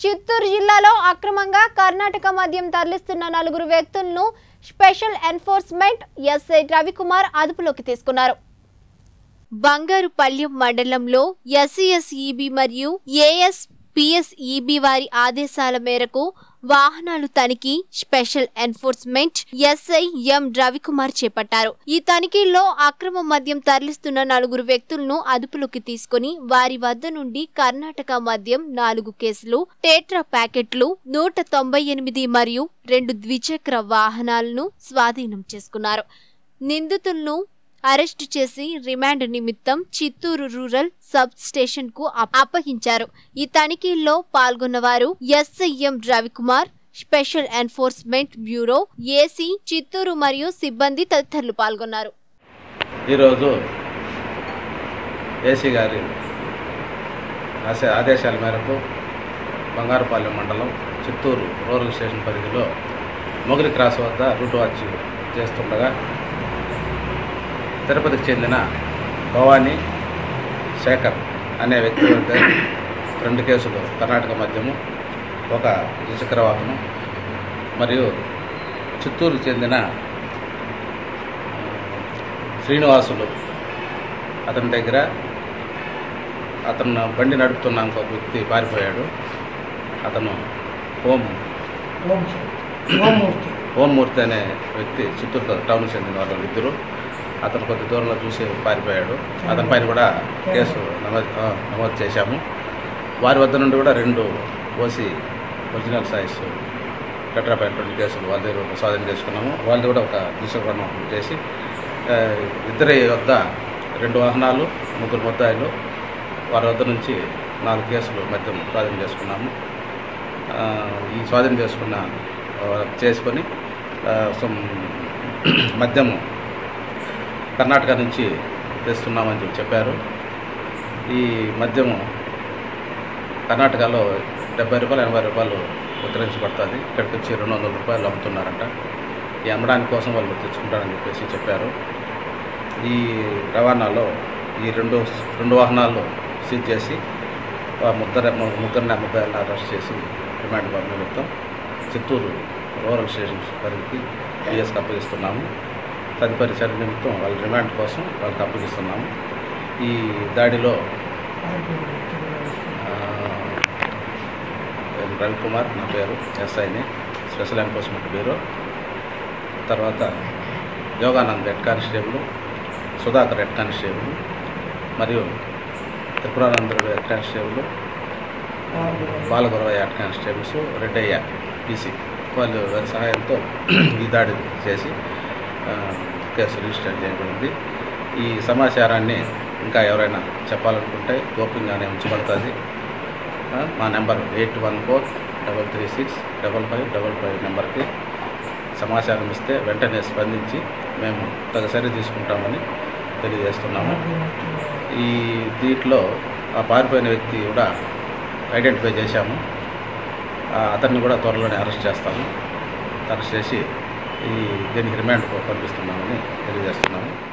చిత్తూరు జిల్లాలో అక్రమంగా కర్ణాటక మద్యం తరలిస్తున్న నలుగురు వ్యక్తులను స్పెషల్ ఎన్ఫోర్స్మెంట్ ఎస్ఐ రవికుమార్ అదుపులోకి తీసుకున్నారు బంగారుపల్లి మండలంలో ఎస్ఈఎస్ఈబి మరియు ఏఎస్ పిఎస్ఈబి వారి ఆదేశాల మేరకు వాహనాలు తనిఖీ special enforcement SI M Ravikumar చేపట్టారు ఈ తనిఖీల్లో అక్రమ మద్యం తరలిస్తున్న నలుగురు వ్యక్తులను అదుపులోకి తీసుకుని వారి వద్ద నుండి కర్ణాటక మద్యం నాలుగు కేసులు టేట్రా ప్యాకెట్లు నూట తొంభై ఎనిమిది మరియు రెండు ద్విచక్ర వాహనాలను స్వాధీనం చేసుకున్నారు నిందితులను అరెస్టు చేసి రిమాండ్ నిమిత్తం చిత్తూరు రూరల్ సబ్ స్టేషన్ కు అప్- అప్పగించారు ఈ తనిఖీల్లో పాల్గొన్నవారు SI M Ravikumar special enforcement bureau AC Chittoor మరియు సిబ్బంది తదితరులు పాల్గొన్నారు ఈరోజు ఏసీ గారి ఆశ ఆదేశాల మేరకు బంగారుపాలెం మండలం చిత్తూరు రూరల్ స్టేషన్ పరిధిలో మొగలి క్రాస్ వద్ద రూట్ వాచ్ చేస్తుండగా తిరుపతికి చెందిన భవానీ శేఖర్ అనే వ్యక్తి వద్ద రెండు కేసులు కర్ణాటక మద్యము ఒక ద్విచక్ర వాహనం మరియు చిత్తూరుకు చెందిన శ్రీనివాసులు అతని దగ్గర అతను బండి నడుపుతున్న ఇంకొక వ్యక్తి పారిపోయాడు అతను హోమ్ ఓం ఓంమూర్తి హోమ్మూర్తి అనే వ్యక్తి చిత్తూరు టౌన్ చెందిన వాళ్ళు ఇద్దరు అతను కొద్ది దూరంలో చూసి పారిపోయాడు అతని పైన కూడా కేసు నమోదు ఆ, నమోదు చేశాము వారి వద్ద నుండి కూడా రెండు ఓసి ఒరిజినల్ సైజ్ టెట్రాపైన రెండు కేసులు వాళ్ళ దగ్గర స్వాధీనం చేసుకున్నాము వాళ్ళది కూడా ఒక దుశ్చక్రణం చేసి ఆ, ఇద్దరి వద్ద రెండు వాహనాలు ముగ్గురు ముద్దాయిలు వారి వద్ద నుంచి నాలుగు కేసులు మద్యం స్వాధీనం చేసుకున్నాము ఆ, ఈ స్వాధీనం చేసుకున్న ఆ, చేసుకొని ఆ, సమ్ మద్యము కర్ణాటక నుంచి తెస్తున్నామని చెప్పి చెప్పారు ఈ మద్యము కర్ణాటకలో డెబ్బై రూపాయలు ఎనభై రూపాయలు విక్రయించబడుతుంది ఇక్కడికి వచ్చి రెండు వందల రూపాయలు అమ్ముతున్నారంట ఈ అమ్మడానికి కోసం వాళ్ళు తెచ్చుకుంటారని చెప్పేసి చెప్పారు ఈ రవాణాలో ఈ రెండు రెండు వాహనాలు సీజ్ చేసి ఆ ముద్దర ముగ్గురిని ముద్దాయిలను అరెస్ట్ చేసి రిమాండ్ పంప నిమిత్తం చిత్తూరు రూరల్ స్టేషన్ పరిధికి పిఎస్కి అప్పగిస్తున్నాము తదుపరి చర్య నిమిత్తం వాళ్ళ రిమాండ్ కోసం వాళ్ళకి అప్పగిస్తున్నాము ఈ దాడిలో పారిపోయిన వ్యక్తులు ఆ, నేను రవికుమార్ నా పేరు ఎస్ఐని స్పెషల్ ఎన్ఫోర్స్మెంట్ బ్యూరో తర్వాత Yoganand head constable Sudhakar head constable మరియు త్రిపురానందుడు హెడ్ కానిస్టేబుల్ పాల్గొన్నారు. Balaguravaiah head constables Reddaiah PC వాళ్ళు వారి సహాయంతో ఈ దాడి చేసి ఆ, కేసు రిజిస్టర్ చేయబడింది ఈ సమాచారాన్ని ఇంకా ఎవరైనా చెప్పాలనుకుంటే గోప్యంగానే ఉంచబడుతుంది ఆ, మా number eight one four double three six double five double five నెంబర్కి సమాచారం ఇస్తే వెంటనే స్పందించి మేము తగు చర్య తీసుకుంటామని తెలియజేస్తున్నాము పారిపోయిన వ్యక్తులు ఈ దీంట్లో ఆ పారిపోయిన వ్యక్తి కూడా ఐడెంటిఫై చేశాము ఆ అతన్ని కూడా త్వరలోనే అరెస్ట్ చేస్తాము అరెస్ట్ చేసి ఈ దీనికి రిమాండ్ పంపిస్తున్నామని తెలియజేస్తున్నాము